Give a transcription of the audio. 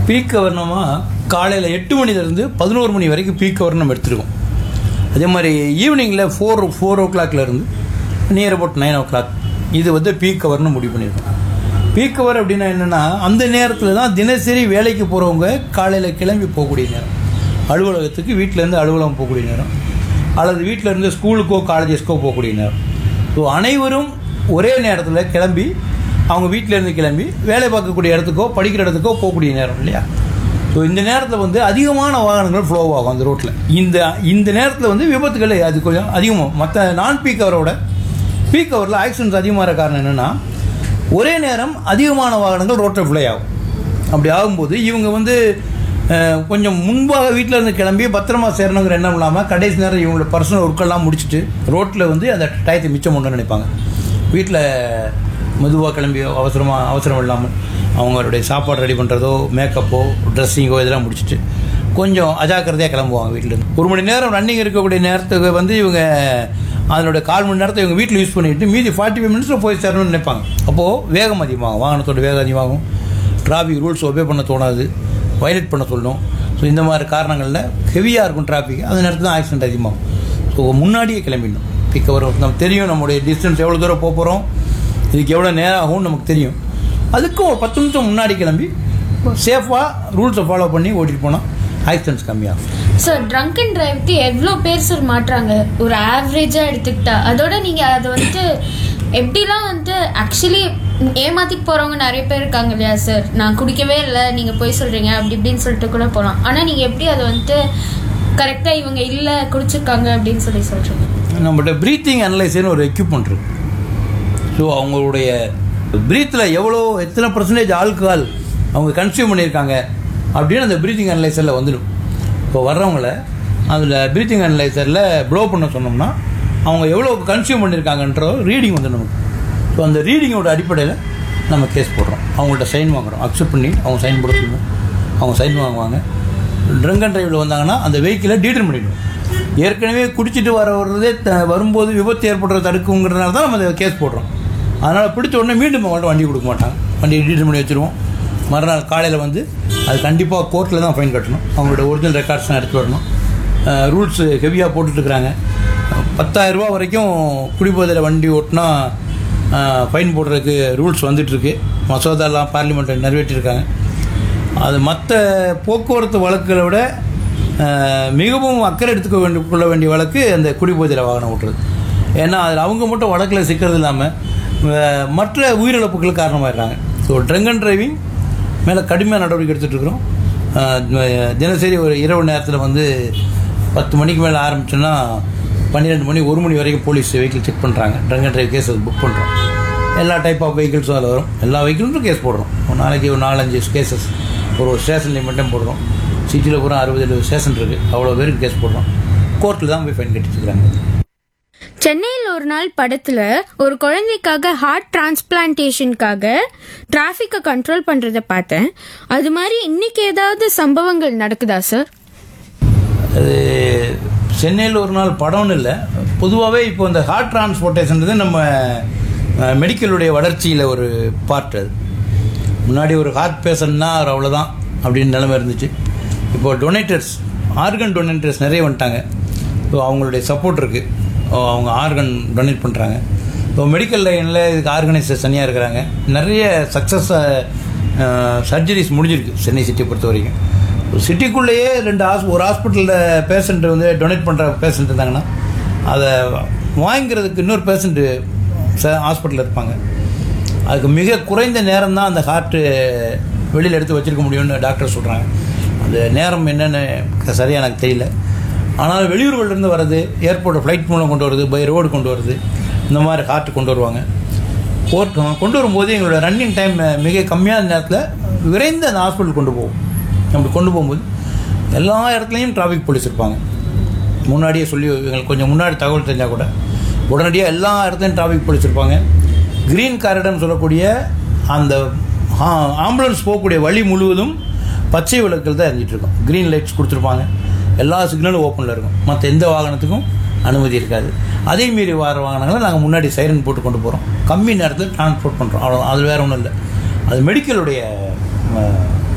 peak கவர்னமாக காலையில் எட்டு மணிலேருந்து பதினோரு மணி வரைக்கும் பீக் கவர் நம்ம எடுத்துருக்கோம் அதே மாதிரி ஈவினிங்கில் ஃபோர் ஃபோர் ஓ இருந்து near about nine o'clock இது வந்து பீக் கவர்னு முடிவு பண்ணியிருக்கோம் பீக் கவர் அப்படின்னா என்னென்னா அந்த நேரத்தில் தான் தினசரி வேலைக்கு போகிறவங்க காலையில் கிளம்பி போகக்கூடிய நேரம் அலுவலகத்துக்கு வீட்டிலேருந்து அலுவலகம் போகக்கூடிய நேரம் அல்லது வீட்டில் இருந்து ஸ்கூலுக்கோ காலேஜஸ்க்கோ போகக்கூடிய நேரம் ஸோ அனைவரும் ஒரே நேரத்தில் கிளம்பி அவங்க வீட்டிலேருந்து கிளம்பி வேலை பார்க்கக்கூடிய இடத்துக்கோ படிக்கிற இடத்துக்கோ போகக்கூடிய நேரம் இல்லையா ஸோ இந்த நேரத்தில் வந்து அதிகமான வாகனங்கள் ஃப்ளோ ஆகும் அந்த ரோட்டில் இந்த இந்த நேரத்தில் வந்து விபத்துகள் அது கொஞ்சம் அதிகமாக மற்ற நான் பீக் ஹவரோட பீக் ஹவரில் ஆக்சிடென்ட்ஸ் அதிகமாக காரணம் என்னென்னா ஒரே நேரம் அதிகமான வாகனங்கள் ரோட்டில் ஃப்ளை ஆகும் அப்படி ஆகும்போது இவங்க வந்து அஹ், கொஞ்சம் முன்பாக வீட்டில் இருந்து கிளம்பி பத்திரமா சேரணுங்கிற எண்ணம் இல்லாமல் கடைசி நேரம் இவங்களோட பர்சனல் ஒர்க்கெல்லாம் முடிச்சுட்டு ரோட்டில் வந்து அந்த டயத்தை மிச்சம் பண்ணணும்னு நினைப்பாங்க வீட்டில் மெதுவாக கிளம்பி அவசரமாக அவசரம் இல்லாமல் அவங்களுடைய சாப்பாடு ரெடி பண்ணுறதோ மேக்கப்போ ட்ரெஸ்ஸிங்கோ இதெல்லாம் முடிச்சுட்டு கொஞ்சம் அஜாக்கிரதையாக கிளம்புவாங்க வீட்டிலேருந்து ஒரு மணி நேரம் ரன்னிங் இருக்கக்கூடிய நேரத்துக்கு வந்து இவங்க அதனுடைய கால் மணி நேரத்தை இவங்க வீட்டில் யூஸ் பண்ணிட்டு மீதி ஃபார்ட்டி ஃபைவ் மினிட்ஸில் போய் சேரணும்னு நினைப்பாங்க அப்போது வேகம் அதிகமாகும் வாகனத்தோட வேகம் அதிகமாகும் டிராஃபிக் ரூல்ஸ் ஒபே பண்ண தோணாது வயலேட் பண்ண சொல்லணும் ஸோ இந்த மாதிரி காரணங்களில் ஹெவியாக இருக்கும் டிராஃபிக் அந்த நேரத்தில் தான் ஆக்சிடென்ட் அதிகமாகும் ஸோ முன்னாடியே கிளம்பிடணும் பிக் வரும் நம்ம தெரியும் நம்மளுடைய டிஸ்டன்ஸ் எவ்வளோ தூரம் போக போகிறோம் இதுக்கு எவ்வளோ நேரம் ஆகும்னு நமக்கு தெரியும் அதுக்கும் ஒரு பத்து நிமிஷம் முன்னாடி கிளம்பி சேஃபாக ரூல்ஸை ஃபாலோ பண்ணி ஓட்டிட்டு போனால் ஆக்சிடென்ட்ஸ் கம்மியாகும் சார் ட்ரங்க் அண்ட் டிரைவ்க்கு எவ்வளோ பேர் சார் மாட்டுறாங்க ஒரு ஆவரேஜாக எடுத்துக்கிட்டா அதோட நீங்கள் அதை வந்துட்டு எப்படிலாம் வந்து ஆக்சுவலி ஏமாத்திட்டு போகிறவங்க நிறைய பேர் இருக்காங்க இல்லையா சார் நான் குடிக்கவே இல்லை நீங்கள் போய் சொல்கிறீங்க அப்படி இப்படின்னு சொல்லிட்டு கூட போகலாம் ஆனால் நீங்கள் எப்படி அதை வந்துட்டு கரெக்டாக இவங்க இல்லை குடிச்சிருக்காங்க அப்படின்னு சொல்லி சொல்கிறீங்க நம்மகிட்ட ப்ரீத்திங் அனலைசர்னு ஒரு எக்யூப்மெண்ட் இருக்கு ஸோ அவங்களுடைய ப்ரீத்தில் எவ்வளோ எத்தனை பர்சன்டேஜ் ஆல்கஹால் அவங்க கன்சியூம் பண்ணியிருக்காங்க அப்படின்னு அந்த ப்ரீத்திங் அனலைசரில் வந்துடும் இப்போ வர்றவங்கள அதில் ப்ரீத்திங் அனலைசரில் ப்ளோ பண்ண சொன்னோம்னா அவங்க எவ்வளோ கன்சியூம் பண்ணியிருக்காங்கன்ற ரீடிங் வந்து நமக்கு ஸோ அந்த ரீடிங்கோட அடிப்படையில் நம்ம கேஸ் போடுறோம் அவங்கள்ட்ட சைன் வாங்குறோம் அக்செப்ட் பண்ணி அவங்க சைன் போட சொல்லுவோம் அவங்க சைன் வாங்குவாங்க ட்ரங்க் அண்ட் டிரைவில் வந்தாங்கன்னா அந்த வெஹிக்கிளை டீட்டர் பண்ணிடுவோம் ஏற்கனவே குடிச்சிட்டு வர வர்றதே த- வரும்போது விபத்து ஏற்படுறத தடுக்குங்கிறதுனால தான் நம்ம அந்த கேஸ் போடுறோம் அதனால் பிடிச்ச உடனே மீண்டும் அவங்கள்ட்ட வண்டி கொடுக்க மாட்டாங்க வண்டியை டீட்டர் பண்ணி வச்சுருவோம் மறுநாள் காலையில் வந்து அது கண்டிப்பாக கோர்ட்டில் தான் ஃபைன் கட்டணும் அவங்களோட ஒரிஜினல் ரெக்கார்ட்ஸ்லாம் எடுத்து வரணும் ரூல்ஸ் ஹெவியாக போட்டுட்ருக்குறாங்க பத்தாயிரரூபா வரைக்கும் குடிபோதையில் வண்டி ஓட்டினா ஃபைன் போடுறதுக்கு ரூல்ஸ் வந்துட்டுருக்கு மசோதாலாம் பார்லிமெண்ட்டில் நிறைவேற்றிருக்காங்க அது மற்ற போக்குவரத்து வழக்குகளை விட அஹ், மிகவும் அக்கறை எடுத்துக்க வேண்டிய கொள்ள வேண்டிய வழக்கு அந்த குடிபோதையில் வாகனம் ஓட்டுறது ஏன்னா அதில் அவங்க மட்டும் வழக்கில் சிக்கிறது இல்லாமல் அஹ், மற்ற உயிரிழப்புகளுக்கு காரணமாயிடுறாங்க ஸோ ட்ரங்க் அண்ட் டிரைவிங் மேலே கடுமையாக நடவடிக்கை எடுத்துகிட்டு இருக்கிறோம் அஹ், தினசரி ஒரு இரவு நேரத்தில் வந்து பத்து மணிக்கு மேலே ஆரம்பிச்சோன்னா பன்னிரெண்டு மணி ஒரு மணி வரைக்கும் போலீஸ் வெஹிக்கிள் செக் பண்ணுறாங்க drunk and drive case book பண்ணுறோம் எல்லா டைப் ஆஃப் வெஹிக்கிள்ஸும் அதில் வரும் எல்லா வெஹிக்கிளும் கேஸ் போடுறோம் ஒரு நாளைக்கு ஒரு நாலஞ்சு கேசஸ் ஒரு ஒரு ஸ்டேஷன்லேயும் மட்டும் போடுறோம் சிட்டியில் பூரா அறுபது எழுபது ஸ்டேஷன் இருக்குது அவ்வளோ பேருக்கு கேஸ் போடுறோம் கோர்ட்டில் தான் போய் ஃபைன் கட்டிட்டுருக்காங்க சென்னையில் ஒரு நாள் படத்துல ஒரு குழந்தைக்காக ஹார்ட் டிரான்ஸ்பிளான்டேஷனுக்காக டிராஃபிக்கை கண்ட்ரோல் பண்றத பார்த்தேன் அது மாதிரி இன்னைக்கு ஏதாவது சம்பவங்கள் நடக்குதா சார் அது சென்னையில் ஒரு நாள் படம்னு இல்லை பொதுவாகவே இப்போ இந்த ஹார்ட் டிரான்ஸ்போர்ட்டேஷன்றது நம்ம அஹ், மெடிக்கலுடைய வளர்ச்சியில் ஒரு பார்ட் அது முன்னாடி ஒரு ஹார்ட் பேஷண்ட்னா அவர் அவ்வளோதான் அப்படின்னு நிலைமை இருந்துச்சு இப்போ டொனேட்டர்ஸ் ஆர்கன் டொனேட்டர்ஸ் நிறைய வந்துட்டாங்க ஸோ அவங்களுடைய சப்போர்ட் இருக்குது அவங்க ஆர்கன் டொனேட் பண்ணுறாங்க ஸோ மெடிக்கல் லைனில் இதுக்கு ஆர்கனைசர்ஸ் தனியாக இருக்கிறாங்க நிறைய சக்ஸஸ் சர்ஜரிஸ் முடிஞ்சிருக்கு சென்னை சிட்டியை பொறுத்த வரைக்கும் சிட்டிக்குள்ளேயே ரெண்டு ஹாஸ் ஒரு ஹாஸ்பிட்டலில் பேஷண்ட் வந்து டொனேட் பண்ணுற பேஷண்ட் இருந்தாங்கன்னா அதை வாங்கிக்கிறதுக்கு இன்னொரு பேஷண்ட்டு ஹாஸ்பிட்டலில் இருப்பாங்க அதுக்கு மிக குறைந்த நேரம் தான் அந்த ஹார்ட்டு வெளியில் எடுத்து வச்சிருக்க முடியும்னு டாக்டர் சொல்கிறாங்க அந்த நேரம் என்னென்னு சரியாக எனக்கு தெரியல ஆனால் வெளியூர்கள்லேருந்து வர்றது ஏர்போர்ட் ஃப்ளைட் மூலம் கொண்டு வருது பை ரோடு கொண்டு வருது இந்த மாதிரி ஹார்ட் கொண்டு வருவாங்க போர்ட் கொண்டு வரும்போது எங்களோட ரன்னிங் டைம் மிக கம்மியான நேரத்தில் விரைந்து அந்த ஹாஸ்பிட்டல் கொண்டு போவோம் அப்படி கொண்டு போகும்போது எல்லா இடத்துலையும் டிராஃபிக் போலீஸ் இருப்பாங்க முன்னாடியே சொல்லி எங்களுக்கு கொஞ்சம் முன்னாடி தகவல் தெரிஞ்சால் கூட உடனடியாக எல்லா இடத்துலையும் டிராஃபிக் போலீஸ் இருப்பாங்க க்ரீன் காரிடர்னு சொல்லக்கூடிய அந்த ஆ- ஆம்புலன்ஸ் போகக்கூடிய வழி முழுவதும் பச்சை விளக்குகள் தான் எரிஞ்சிட்டு இருக்கும் க்ரீன் லைட்ஸ் கொடுத்துருப்பாங்க எல்லா சிக்னலும் ஓப்பனில் இருக்கும் மற்ற எந்த வாகனத்துக்கும் அனுமதி இருக்காது அதே மீறி வர வாகனங்களை நாங்கள் முன்னாடி சைரன் போட்டு கொண்டு போகிறோம் கம்மி நேரத்தில் டிரான்ஸ்போர்ட் பண்ணுறோம் அவ்வளோ அது வேறு ஒன்றும் இல்லை அது மெடிக்கலுடைய